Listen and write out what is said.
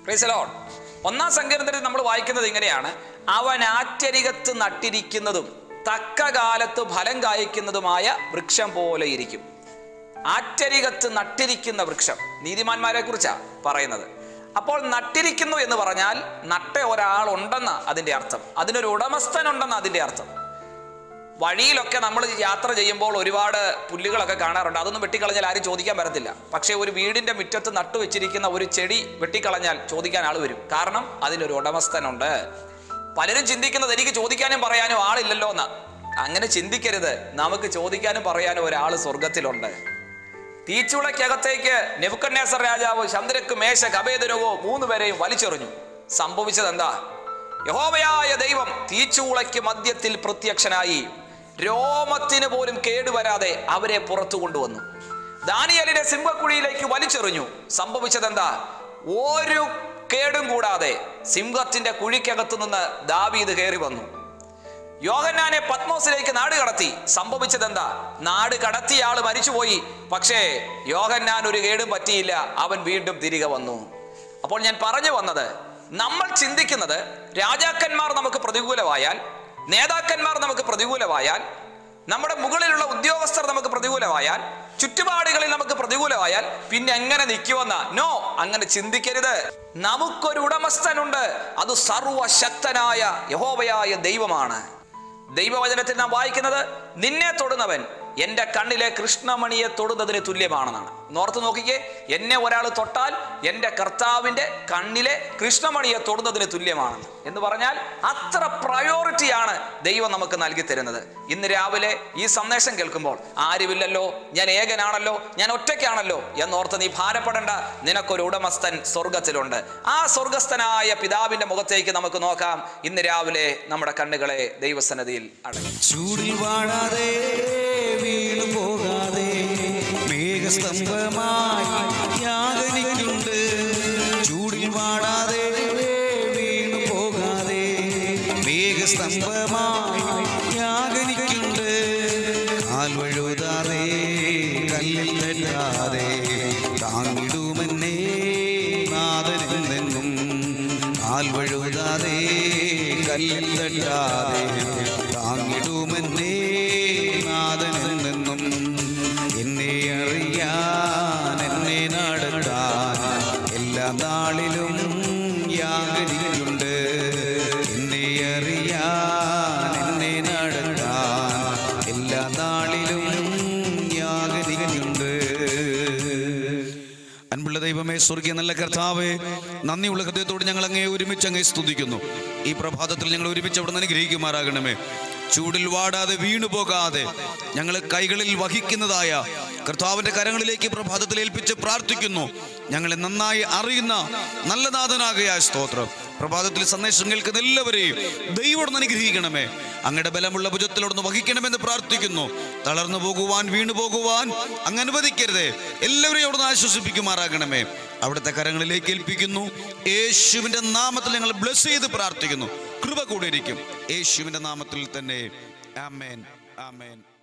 Praise the Lord. ഒന്നാം സങ്കീർത്തനത്തിൽ നമ്മൾ വായിക്കുന്നത് ഇങ്ങനെയാണ് അവൻ ആറ്റരികത്ത് നട്ടിരിക്കുന്നതും തക്ക കാലത്ത് ഫലം കായ്ക്കുന്നതുമായ വൃക്ഷം പോലെ ഇരിക്കും ആറ്റരികത്ത് നട്ടിരിക്കുന്ന വൃക്ഷം നീതിമാന്മാരെ കുറിച്ചാണ് പറയുന്നത് അപ്പോൾ നട്ടിരിക്കുന്നു എന്ന് പറഞ്ഞാൽ നട്ട ഒരാളുണ്ടെന്ന അതിന്റെ അർത്ഥം അതിനൊരു ഉടമസ്ഥനുണ്ടെന്ന അതിന്റെ അർത്ഥം വഴിയിലൊക്കെ നമ്മൾ യാത്ര ചെയ്യുമ്പോൾ ഒരുപാട് പുല്ലുകളൊക്കെ കാണാറുണ്ട് അതൊന്നും വെട്ടിക്കളഞ്ഞാൽ ആരും ചോദിക്കാൻ വരത്തില്ല പക്ഷേ ഒരു വീടിന്റെ മുറ്റത്ത് നട്ടു വെച്ചിരിക്കുന്ന ഒരു ചെടി വെട്ടിക്കളഞ്ഞാൽ ചോദിക്കാൻ ആൾ വരും കാരണം അതിനൊരു ഉടമസ്ഥനുണ്ട് പലരും ചിന്തിക്കുന്നത് എനിക്ക് ചോദിക്കാനും പറയാനും ആളില്ലല്ലോ എന്ന് അങ്ങനെ ചിന്തിക്കരുത് നമുക്ക് ചോദിക്കാനും പറയാനും ഒരാൾ സ്വർഗത്തിലുണ്ട് തീച്ചുളയ്ക്കകത്തേക്ക് നെബുക്കന്നേസർ രാജാവ് ചന്ദ്രക്ക് മേശ കപേതനവോ മൂന്ന് പേരെയും വലിച്ചെറിഞ്ഞു സംഭവിച്ചത് എന്താ യഹോവയായ ദൈവം തീച്ചൂളയ്ക്ക് മധ്യത്തിൽ പ്രത്യക്ഷനായി രോമത്തിന് പോലും കേടുവരാതെ അവരെ പുറത്തു കൊണ്ടുവന്നു ദാനിയലിനെ സിംഹക്കുഴിയിലേക്ക് വലിച്ചെറിഞ്ഞു സംഭവിച്ചത് എന്താ ഒരു കേടും കൂടാതെ സിംഹത്തിന്റെ കുഴിക്കകത്തു നിന്ന് ദാവീദ് കയറി വന്നു യോഹന്നാനെ പത്മോസിലേക്ക് നാട് കടത്തി സംഭവിച്ചത് എന്താ നാട് കടത്തിയ ആള് മരിച്ചുപോയി പക്ഷേ യോഹന്നാൻ ഒരു കേടും പറ്റിയില്ല അവൻ വീണ്ടും തിരികെ വന്നു അപ്പോൾ ഞാൻ പറഞ്ഞു വന്നത് നമ്മൾ ചിന്തിക്കുന്നത് രാജാക്കന്മാർ നമുക്ക് പ്രതികൂലമായാൽ നേതാക്കന്മാർ നമുക്ക് പ്രതികൂലമായാൽ നമ്മുടെ മുകളിലുള്ള ഉദ്യോഗസ്ഥർ നമുക്ക് പ്രതികൂലമായാൽ ചുറ്റുപാടുകളിൽ നമുക്ക് പ്രതികൂലമായാൽ പിന്നെ എങ്ങനെ നിൽക്കുമെന്ന നോ അങ്ങനെ ചിന്തിക്കരുത് നമുക്കൊരു ഉടമസ്ഥനുണ്ട് അത് സർവശക്തനായ യഹോവയായ ദൈവമാണ് ദൈവവചനത്തിൽ നാം വായിക്കുന്നത് നിന്നെ തൊടുന്നവൻ എൻ്റെ കണ്ണിലെ കൃഷ്ണമണിയെ തൊടുന്നതിന് തുല്യമാണെന്നാണ് നോർത്ത് നോക്കിക്കേ എന്നെ ഒരാൾ തൊട്ടാൽ എൻ്റെ കർത്താവിൻ്റെ കണ്ണിലെ കൃഷ്ണമണിയെ തൊടുന്നതിന് തുല്യമാണെന്ന് എന്ന് പറഞ്ഞാൽ അത്ര പ്രയോറിറ്റിയാണ് ദൈവം നമുക്ക് നൽകി തരുന്നത് ഇന്ന് രാവിലെ ഈ സന്ദേശം കേൾക്കുമ്പോൾ ആരുമില്ലല്ലോ ഞാൻ ഏകനാണല്ലോ ഞാൻ ഒറ്റയ്ക്കാണല്ലോ എന്നോർത്ത് നീ ഭാരപ്പെടേണ്ട നിനക്കൊരു ഉടമസ്ഥൻ സ്വർഗത്തിലുണ്ട് ആ സ്വർഗസ്ഥനായ പിതാവിന്റെ മുഖത്തേക്ക് നമുക്ക് നോക്കാം ഇന്ന് രാവിലെ നമ്മുടെ കണ്ണുകളെ ദൈവസന്നതിയിൽ അടങ്ങി ചൂടിൽ വാടാതെ വീണു പോകാതെ മേഘസ്തംഭമായി യാതനിക്കുണ്ട് ചൂടിൽ വാടാതെ വീണു പോകാതെ മേഘസ്തംഭമായി യാതനിക്കുണ്ട് കാൽ വഴുതാതെ കല്ലിൽ തട്ടാതെ താങ്ങിടുമെന്നേ നാദനിൽ നിന്നും കാൽ വഴുതാതെ കല്ലിൽ തട്ടാതെ താങ്ങിടുമെന്നേ നാദനിൽ നിന്നും എന്നെ അറിയാൻ എന്നെ നടത്താൻ എല്ലാ നാളിലും യാഗരിക്കുണ്ട് എന്നെ അറിയാൻ എന്നെ നടത്താൻ എല്ലാ നാളിലും യാഗരിക്കുണ്ട് അൻപുള്ള ദൈവമേ സ്വർഗീയ നല്ല കർത്താവേ നന്ദിയുള്ള ഹൃദയത്തോട് ഞങ്ങൾ അങ്ങേ ഒരുമിച്ച് അങ്ങേ സ്തുതിക്കുന്നു ഈ പ്രഭാതത്തിൽ ഞങ്ങൾ ഒരുമിച്ച് അവിടെ നിന്ന് അനുഗ്രഹിക്കുമാറാകണമേ ചൂടിൽ വാടാതെ വീണു പോകാതെ ഞങ്ങൾ കൈകളിൽ വഹിക്കുന്നതായ കർത്താവിന്റെ കരങ്ങളിലേക്ക് ഈ പ്രഭാതത്തിൽ ഏൽപ്പിച്ച് പ്രാർത്ഥിക്കുന്നു ഞങ്ങളെ നന്നായി അറിയുന്ന നല്ല നാഥനാകയായ സ്തോത്രം പ്രഭാതത്തിൽ സന്ദേശം കേൾക്കുന്ന എല്ലാവരെയും ദൈവം അനുഗ്രഹിക്കണമേ അങ്ങയുടെ ബലമുള്ള ഭുജത്തിലോടൊന്ന് വഹിക്കണമെന്ന് പ്രാർത്ഥിക്കുന്നു തളർന്നു പോകുവാൻ വീണു പോകുവാൻ അങ്ങ് അനുവദിക്കരുതേ എല്ലാവരെയും അവിടുന്ന് ആശ്വസിപ്പിക്കുമാറാകണമേ അവിടുത്തെ കരങ്ങളിലേക്ക് ഏൽപ്പിക്കുന്നു യേശുവിന്റെ നാമത്തിൽ ഞങ്ങൾ ബ്ലസ് ചെയ്ത് പ്രാർത്ഥിക്കുന്നു കൃപ കൂടിയിരിക്കും യേശുവിന്റെ നാമത്തിൽ തന്നെ ആമേൻ ആമേൻ